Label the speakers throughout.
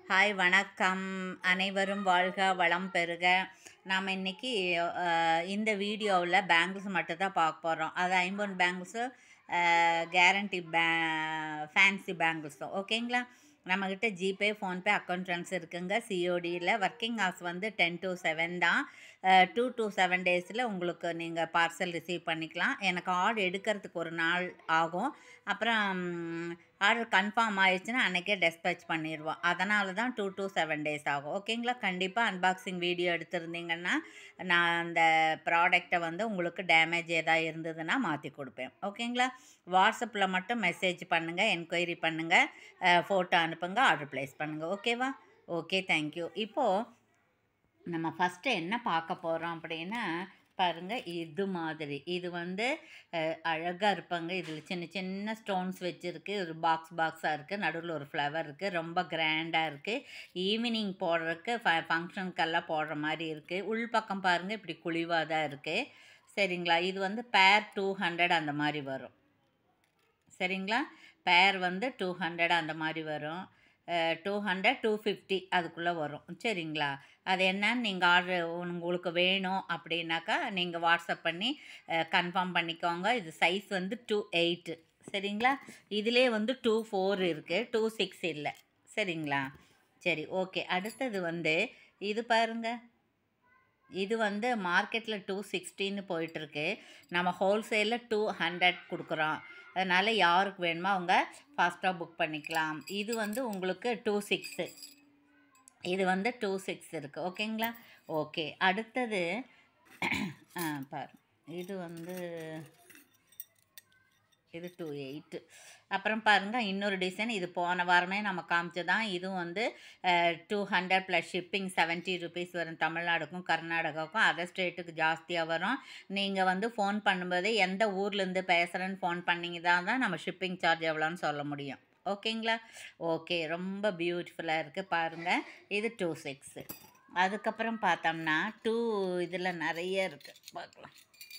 Speaker 1: hi வணக்கம் அனைவரும் வாழ்க வளம் பெறுக நாம் இன்றைக்கி இந்த வீடியோவில் பேங்கிள்ஸ் மட்டும் தான் பார்க்க போகிறோம் அது ஐம்பொன் பேங்கிள்ஸு கேரண்டி பே ஃபேன்சி பேங்கிள்ஸும் ஓகேங்களா நம்மக்கிட்ட ஜிபே ஃபோன்பே அக்கௌண்ட் ட்ரான்ஸ்ஃபர் இருக்குங்க சிஓடியில் ஒர்க்கிங் ஹவர்ஸ் வந்து டென் டு செவன் தான் டூ டு செவன் டேஸில் உங்களுக்கு நீங்கள் பார்சல் ரிசீவ் பண்ணிக்கலாம் எனக்கு ஆர்டர் எடுக்கிறதுக்கு ஒரு நாள் ஆகும் அப்புறம் ஆர்டர் கன்ஃபார்ம் ஆயிடுச்சுன்னா அன்றைக்கே டெஸ்பேச் பண்ணிடுவோம் அதனால தான் டூ டு செவன் டேஸ் ஆகும் ஓகேங்களா கண்டிப்பாக அன்பாக்சிங் வீடியோ எடுத்திருந்தீங்கன்னா நான் அந்த ப்ராடக்டை வந்து உங்களுக்கு டேமேஜ் எதாவது இருந்ததுன்னா மாற்றி கொடுப்பேன் ஓகேங்களா வாட்ஸ்அப்பில் மட்டும் மெசேஜ் பண்ணுங்கள் என்கொயரி பண்ணுங்கள் ஃபோட்டோ அனுப்புங்க ஆர்டர் ப்ளேஸ் பண்ணுங்கள் ஓகேவா ஓகே தேங்க்யூ இப்போது நம்ம ஃபஸ்ட்டு என்ன பார்க்க போகிறோம் அப்படின்னா பாருங்கள் இது மாதிரி இது வந்து அழகாக இருப்பாங்க இதில் சின்ன சின்ன ஸ்டோன்ஸ் வச்சுருக்கு ஒரு பாக்ஸ் பாக்ஸாக இருக்குது நடுவில் ஒரு ஃப்ளவர் இருக்குது ரொம்ப கிராண்டாக இருக்குது ஈவினிங் போடுறதுக்கு ஃப ஃபங்க்ஷனுக்கெல்லாம் போடுற மாதிரி இருக்குது உள்பக்கம் பாருங்கள் இப்படி குழிவாக தான் இருக்குது சரிங்களா இது வந்து பேர் டூ ஹண்ட்ரட் அந்த மாதிரி வரும் சரிங்களா பேர் வந்து டூ ஹண்ட்ரட் அந்த மாதிரி வரும் டூ ஹண்ட்ரட் டூ ஃபிஃப்டி அதுக்குள்ளே வரும் சரிங்களா அது என்னன்னு நீங்கள் ஆர்டர் உங்களுக்கு வேணும் அப்படின்னாக்கா நீங்கள் வாட்ஸ்அப் பண்ணி கன்ஃபார்ம் பண்ணிக்கோங்க இது சைஸ் வந்து டூ எயிட்டு சரிங்களா இதிலே வந்து டூ ஃபோர் இருக்குது டூ சிக்ஸ் இல்லை சரிங்களா சரி ஓகே அடுத்தது வந்து இது பாருங்கள் இது வந்து மார்க்கெட்டில் டூ சிக்ஸ்டின்னு போயிட்டுருக்கு நம்ம ஹோல்சேலில் டூ ஹண்ட்ரட் கொடுக்குறோம் அதனால் யாருக்கு வேணுமோ அவங்க ஃபாஸ்ட்டாக புக் பண்ணிக்கலாம் இது வந்து உங்களுக்கு டூ சிக்ஸு இது வந்து டூ சிக்ஸ் இருக்குது ஓகேங்களா ஓகே அடுத்தது ஆ பாரு இது வந்து இது டூ எயிட்டு அப்புறம் பாருங்கள் இன்னொரு டிசைன் இது போன வாரமே நம்ம காமிச்சு தான் இதுவும் வந்து two hundred plus shipping seventy rupees வரும் தமிழ்நாடுக்கும் கர்நாடகாவுக்கும் அதர் ஸ்டேட்டுக்கு ஜாஸ்தியாக வரும் நீங்கள் வந்து ஃபோன் பண்ணும்போது எந்த ஊர்லேருந்து பேசுகிறேன்னு ஃபோன் பண்ணிங்க தான் தான் நம்ம ஷிப்பிங் சார்ஜ் எவ்வளோன்னு சொல்ல முடியும் ஓகேங்களா ஓகே ரொம்ப பியூட்டிஃபுல்லாக இருக்குது பாருங்கள் இது டூ சிக்ஸு அதுக்கப்புறம் பார்த்தோம்னா டூ இதில் நிறைய இருக்குது பார்க்கலாம்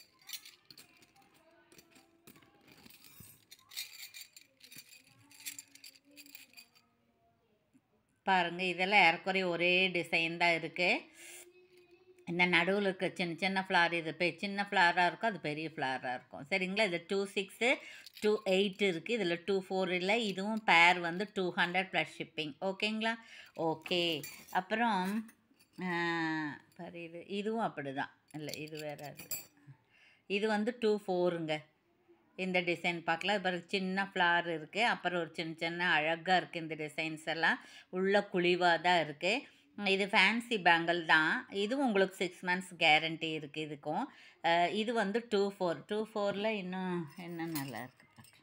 Speaker 1: பாருங்கள் இதெல்லாம் ஏறக்குறைய ஒரே டிசைன் தான் இருக்குது இந்த நடுவில் இருக்க சின்ன சின்ன ஃப்ளார் இது பெ சின்ன ஃப்ளாராக இருக்கும் அது பெரிய ஃப்ளாராக இருக்கும் சரிங்களா இது டூ சிக்ஸு டூ எயிட் இருக்குது இதில் டூ ஃபோர் இல்லை இதுவும் பேர் வந்து டூ ஹண்ட்ரட் ப்ளஸ் ஷிப்பிங் ஓகேங்களா ஓகே அப்புறம் பாரு இது இதுவும் அப்படி தான் இல்லை இது வேறு இது வந்து டூ ஃபோருங்க இந்த டிசைன் பார்க்கலாம் பிறகு சின்ன ஃப்ளார் இருக்குது அப்புறம் ஒரு சின்ன சின்ன அழகாக இருக்குது இந்த டிசைன்ஸ் எல்லாம் உள்ள குழிவாக தான் இருக்குது இது ஃபேன்சி பேங்கிள் தான் இதுவும் உங்களுக்கு சிக்ஸ் மந்த்ஸ் கேரண்டி இருக்குது இதுக்கும் இது வந்து டூ ஃபோர் டூ ஃபோரில் இன்னும் என்ன நல்லா இருக்குது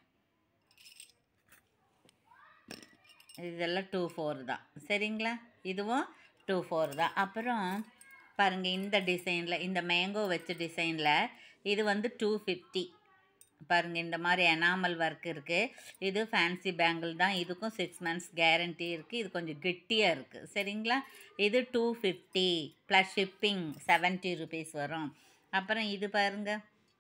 Speaker 1: இதெல்லாம் டூ ஃபோர் தான் சரிங்களா இதுவும் டூ ஃபோர் தான் அப்புறம் பாருங்கள் இந்த டிசைனில் இந்த மேங்கோ வச்ச டிசைனில் இது வந்து டூ ஃபிஃப்டி பாருங்கள் இந்த மாதிரி எனாமல் ஒர்க் இருக்குது இது ஃபேன்சி பேங்கிள் தான் இதுக்கும் சிக்ஸ் மந்த்ஸ் கேரண்டி இருக்குது இது கொஞ்சம் கெட்டியாக இருக்குது சரிங்களா இது two fifty plus shipping seventy rupees வரும் அப்புறம் இது பாருங்கள்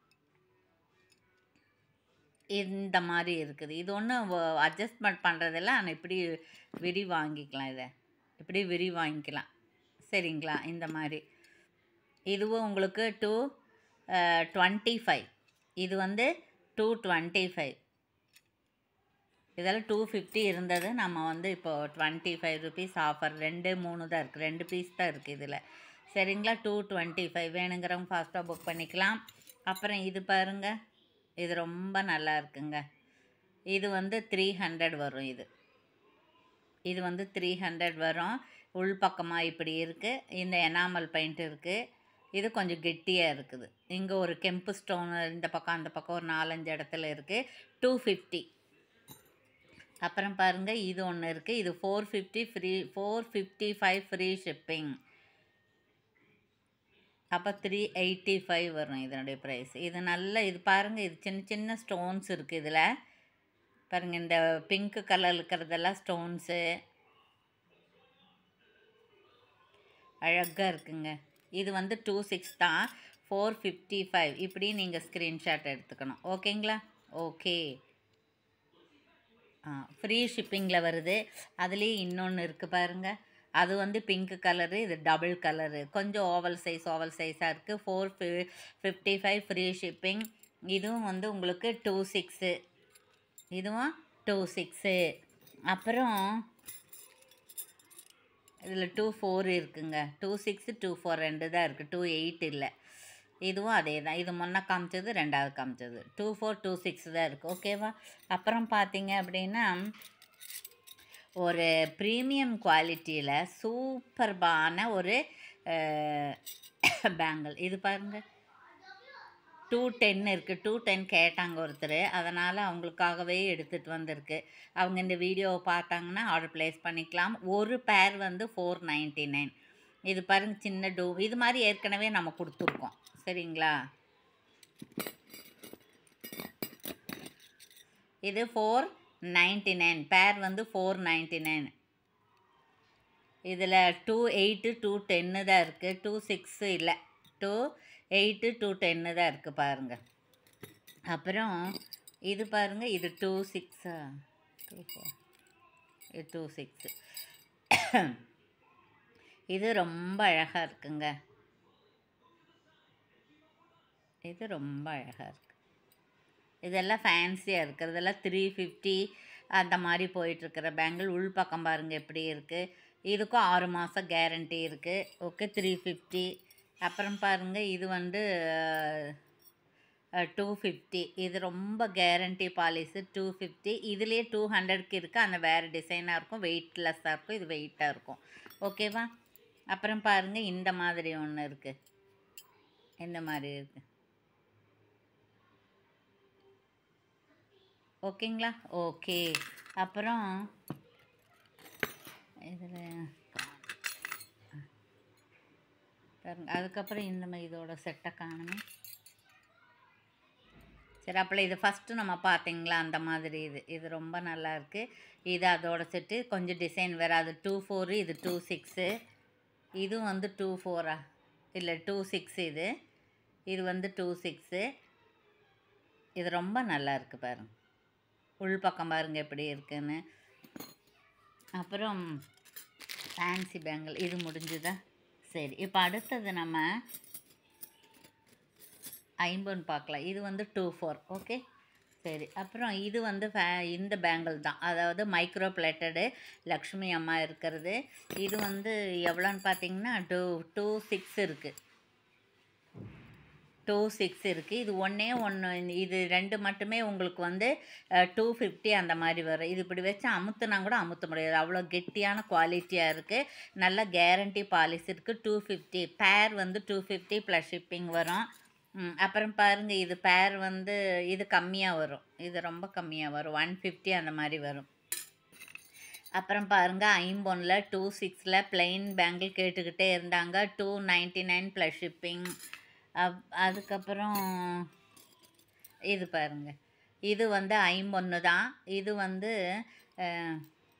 Speaker 1: இந்த மாதிரி இருக்குது இது ஒன்றும் அட்ஜஸ்ட்மெண்ட் பண்ணுறதெல்லாம் ஆனால் இப்படி விரி வாங்கிக்கலாம் இதை இப்படி விரி வாங்கிக்கலாம் சரிங்களா இந்த மாதிரி இதுவும் உங்களுக்கு டூ டுவெண்ட்டி ஃபைவ் இது வந்து டூ டுவெண்ட்டி ஃபைவ் இதெல்லாம் டூ ஃபிஃப்டி இருந்தது நம்ம வந்து இப்போது டுவெண்ட்டி ஃபைவ் ருபீஸ் ஆஃபர் ரெண்டு மூணு தான் இருக்குது ரெண்டு பீஸ் தான் இருக்குது இதில் சரிங்களா டூ டுவெண்ட்டி ஃபைவ் வேணுங்கிறவங்க ஃபாஸ்ட்டாக புக் பண்ணிக்கலாம் அப்புறம் இது பாருங்கள் இது ரொம்ப நல்லா இருக்குங்க இது வந்து த்ரீ ஹண்ட்ரட் வரும் இது இது வந்து த்ரீ ஹண்ட்ரட் வரும் உள்பக்கமாக இப்படி இருக்குது இந்த எனாமல் பெயிண்ட் இருக்குது இது கொஞ்சம் கெட்டியாக இருக்குது இங்கே ஒரு கெம்பு ஸ்டோன் இந்த பக்கம் அந்த பக்கம் ஒரு நாலஞ்சு இடத்துல இருக்குது டூ ஃபிஃப்டி அப்புறம் பாருங்கள் இது ஒன்று இருக்குது இது four fifty free four fifty five free shipping அப்போ த்ரீ எயிட்டி ஃபைவ் வரும் இதனுடைய ப்ரைஸ் இது நல்ல இது பாருங்கள் இது சின்ன சின்ன ஸ்டோன்ஸ் இருக்குது இதில் பாருங்கள் இந்த பிங்க்கு கலர் இருக்கிறதெல்லாம் ஸ்டோன்ஸு அழகாக இருக்குங்க இது வந்து டூ சிக்ஸ் தான் ஃபோர் ஃபிஃப்டி ஃபைவ் இப்படி நீங்கள் ஸ்க்ரீன்ஷாட் எடுத்துக்கணும் ஓகேங்களா ஓகே ஃப்ரீ ஷிப்பிங்கில் வருது அதுலேயே இன்னொன்று இருக்குது பாருங்க அது வந்து பிங்க் கலரு இது டபுள் கலரு கொஞ்சம் ஓவல் சைஸ் ஓவல் சைஸாக இருக்குது ஃபோர் ஃபி ஃபிஃப்டி ஃபைவ் ஃப்ரீ ஷிப்பிங் இதுவும் வந்து உங்களுக்கு டூ சிக்ஸு இதுவும் டூ சிக்ஸு அப்புறம் இதில் டூ ஃபோர் இருக்குங்க டூ சிக்ஸு டூ ஃபோர் ரெண்டு தான் இருக்குது டூ எயிட் இல்லை இதுவும் அதே தான் இது முன்ன காமிச்சது ரெண்டாவது காமிச்சது டூ ஃபோர் டூ சிக்ஸ் தான் இருக்குது ஓகேவா அப்புறம் பார்த்தீங்க அப்படின்னா ஒரு ப்ரீமியம் குவாலிட்டியில் சூப்பர்பான ஒரு பேங்கிள் இது பாருங்கள் டூ டென் இருக்குது டூ டென் கேட்டாங்க ஒருத்தர் அதனால் அவங்களுக்காகவே எடுத்துகிட்டு வந்திருக்கு அவங்க இந்த வீடியோவை பார்த்தாங்கன்னா ஆர்டர் ப்ளேஸ் பண்ணிக்கலாம் ஒரு பேர் வந்து ஃபோர் நைன்ட்டி நைன் இது பாருங்க சின்ன டூ இது மாதிரி ஏற்கனவே நம்ம கொடுத்துருக்கோம் சரிங்களா இது ஃபோர் நைன்ட்டி நைன் பேர் வந்து ஃபோர் நைன்ட்டி நைன் இதில் டூ எயிட்டு டூ டென்னு தான் இருக்குது டூ சிக்ஸு இல்லை டூ எயிட்டு டூ டென்னு தான் இருக்குது பாருங்கள் அப்புறம் இது பாருங்கள் இது டூ சிக்ஸா டூ ஃபோர் இது டூ சிக்ஸு இது ரொம்ப அழகாக இருக்குங்க இது ரொம்ப அழகாக இருக்குது இதெல்லாம் ஃபேன்சியாக இருக்கிறதெல்லாம் த்ரீ ஃபிஃப்டி அந்த மாதிரி போயிட்டுருக்கிற பேங்கிள் உள் பக்கம் பாருங்கள் எப்படி இருக்குது இதுக்கும் ஆறு மாதம் கேரண்டி இருக்குது ஓகே த்ரீ ஃபிஃப்டி அப்புறம் பாருங்கள் இது வந்து டூ ஃபிஃப்டி இது ரொம்ப கேரண்டி பாலிஸு டூ ஃபிஃப்டி இதுலேயே டூ ஹண்ட்ரட்க்கு இருக்குது அந்த வேறு டிசைனாக இருக்கும் வெயிட்லெஸ்ஸாக இருக்கும் இது வெயிட்டாக இருக்கும் ஓகேவா அப்புறம் பாருங்கள் இந்த மாதிரி ஒன்று இருக்குது இந்த மாதிரி இருக்குது ஓகேங்களா ஓகே அப்புறம் இதில் பாருங்க அதுக்கப்புறம் இந்த மாதிரி இதோட செட்டை காணுமே சரி அப்போ இது ஃபஸ்ட்டு நம்ம பார்த்தீங்களா அந்த மாதிரி இது இது ரொம்ப நல்லா இருக்குது இது அதோட செட்டு கொஞ்சம் டிசைன் வேறு அது டூ ஃபோரு இது டூ சிக்ஸு இதுவும் வந்து டூ ஃபோரா இல்லை டூ சிக்ஸ் இது இது வந்து டூ சிக்ஸு இது ரொம்ப நல்லா இருக்குது பாருங்க உள் பக்கம் பாருங்க எப்படி இருக்குன்னு அப்புறம் ஃபேன்சி பேங்கிள் இது முடிஞ்சுதா சரி இப்போ அடுத்தது நம்ம ஐம்பொன் பார்க்கலாம் இது வந்து டூ ஃபோர் ஓகே சரி அப்புறம் இது வந்து ஃபே இந்த பேங்கிள் தான் அதாவது மைக்ரோ பிளேட்டடு லக்ஷ்மி அம்மா இருக்கிறது இது வந்து எவ்வளோன்னு பார்த்தீங்கன்னா டூ டூ சிக்ஸ் இருக்குது டூ சிக்ஸ் இருக்குது இது ஒன்றே ஒன்று இது ரெண்டு மட்டுமே உங்களுக்கு வந்து டூ ஃபிஃப்டி அந்த மாதிரி வரும் இது இப்படி வச்சு அமுத்துனா கூட அமுத்த முடியாது அவ்வளோ கெட்டியான குவாலிட்டியாக இருக்குது நல்ல கேரண்டி பாலிசி இருக்குது டூ ஃபிஃப்டி பேர் வந்து டூ ஃபிஃப்டி ப்ளஸ் ஷிப்பிங் வரும் ம், அப்புறம் பாருங்கள் இது பேர் வந்து இது கம்மியாக வரும் இது ரொம்ப கம்மியாக வரும் ஒன் ஃபிஃப்டி அந்த மாதிரி வரும் அப்புறம் பாருங்கள் ஐம்பொன்னில் டூ சிக்ஸில் பிளெயின் பேங்கிள் கேட்டுக்கிட்டே இருந்தாங்க two ninety nine plus shipping up அதுக்கப்புறம் இது பாருங்க இது வந்து ஐம்பொன்று தான் இது வந்து அஹ்,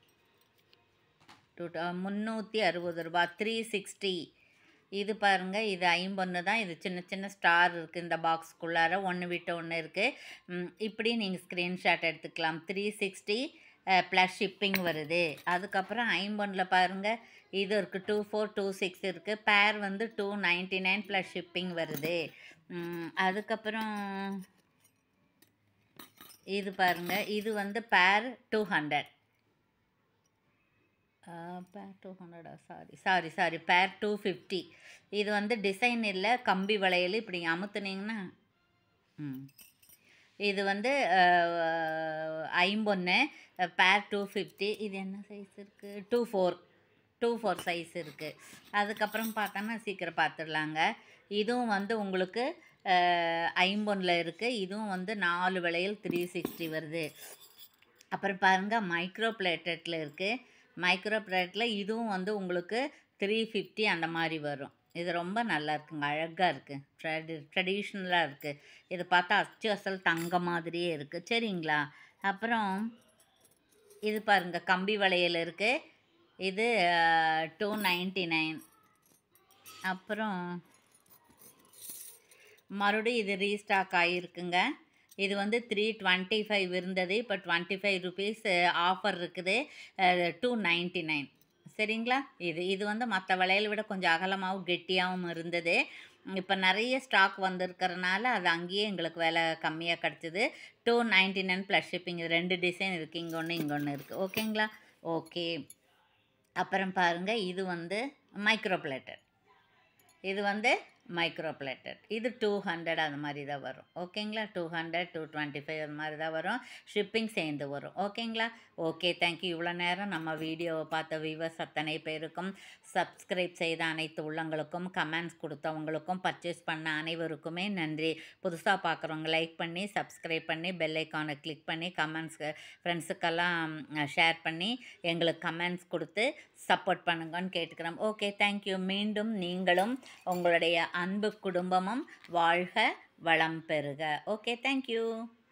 Speaker 1: டூ முந்நூற்றி அறுபது ரூபா த்ரீ சிக்ஸ்டி இது பாருங்க இது ஐம்பொன்று தான் இது சின்ன சின்ன ஸ்டார் இருக்குது இந்த பாக்ஸ்க்குள்ளார ஒன்று விட்டு ஒன்று இருக்குது இப்படி நீங்கள் ஸ்க்ரீன்ஷாட் எடுத்துக்கலாம் த்ரீ சிக்ஸ்டி ப்ளஸ் ஷிப்பிங் வருது அதுக்கப்புறம் ஐம்பொன்னில் பாருங்கள் இது இருக்குது டூ ஃபோர் டூ சிக்ஸ் இருக்குது பேர் வந்து two ninety nine plus shipping வருது ம், அதுக்கப்புறம் இது பாருங்கள் இது வந்து pair two hundred pair two ஹண்ட்ரடா sorry sorry sorry pair two fifty இது வந்து டிசைன் இல்லை கம்பி வளையல் இப்படி அமுத்துனீங்கன்னா ம் இது வந்து ஐம்பொன்று பேர் டூ ஃபிஃப்டி இது என்ன சைஸ் இருக்குது two four two four size இருக்குது அதுக்கப்புறம் பார்த்தோன்னா சீக்கிரம் பார்த்துடலாங்க இதுவும் வந்து உங்களுக்கு ஐம்பொன்னில் இருக்குது இதுவும் வந்து நாலு விலையில் த்ரீ சிக்ஸ்டி வருது அப்புறம் பாருங்கள் மைக்ரோ பிளேட்டட்டில் இருக்குது மைக்ரோ பிளேட்டில் இதுவும் வந்து உங்களுக்கு த்ரீ ஃபிஃப்டி அந்த மாதிரி வரும் இது ரொம்ப நல்லா இருக்குங்க அழகாக இருக்குது ட்ரெடி ட்ரெடிஷ்னலாக இருக்குது இது பார்த்தா அச்சு அசல் தங்க மாதிரியே இருக்குது சரிங்களா அப்புறம் இது பாருங்க கம்பி வளையல் இருக்குது இது டூ நைன்ட்டி நைன் அப்புறம் மறுபடியும் இது ரீஸ்டாக் ஆகிருக்குங்க இது வந்து த்ரீ டுவெண்ட்டி ஃபைவ் இருந்தது இப்போ டுவெண்ட்டி ஃபைவ் ருபீஸ் ஆஃபர் இருக்குது டூ நைன்ட்டி நைன் சரிங்களா இது இது வந்து மற்ற வளையலை விட கொஞ்சம் அகலமாகவும் கெட்டியாகவும் இருந்தது இப்போ நிறைய ஸ்டாக் வந்திருக்கறனால அது அங்கேயே எங்களுக்கு விலை கம்மியாக கிடச்சிது two ninety nine plus shipping இது ரெண்டு டிசைன் இருக்குது இங்கே ஒன்று இங்கே ஒன்று இருக்குது ஓகேங்களா ஓகே அப்புறம் பாருங்கள் இது வந்து மைக்ரோ பிளேட்டட் இது வந்து மைக்ரோ பிளேட்டட் இது டூ ஹண்ட்ரட் அந்த மாதிரி தான் வரும் ஓகேங்களா two hundred two twenty five அந்த மாதிரி தான் வரும் ஷிப்பிங் சேர்ந்து வரும் ஓகேங்களா ஓகே தேங்க்யூ இவ்வளோ நேரம் நம்ம வீடியோவை பார்த்த வியூவர்ஸ் அத்தனை பேருக்கும் சப்ஸ்கிரைப் செய்த அனைத்து உள்ளங்களுக்கும் கமெண்ட்ஸ் கொடுத்தவங்களுக்கும் பர்ச்சேஸ் பண்ண அனைவருக்குமே நன்றி புதுசாக பார்க்குறவங்க லைக் பண்ணி சப்ஸ்கிரைப் பண்ணி பெல் ஐக்கானை கிளிக் பண்ணி கமெண்ட்ஸ் ஃப்ரெண்ட்ஸுக்கெல்லாம் ஷேர் பண்ணி எங்களுக்கு கமெண்ட்ஸ் கொடுத்து சப்போர்ட் பண்ணுங்கன்னு கேட்டுக்கிறோம் ஓகே தேங்க்யூ மீண்டும் நீங்களும் உங்களுடைய அன்பு குடும்பமும் வாழ்க வளம் பெறுக ஓகே தேங்க்யூ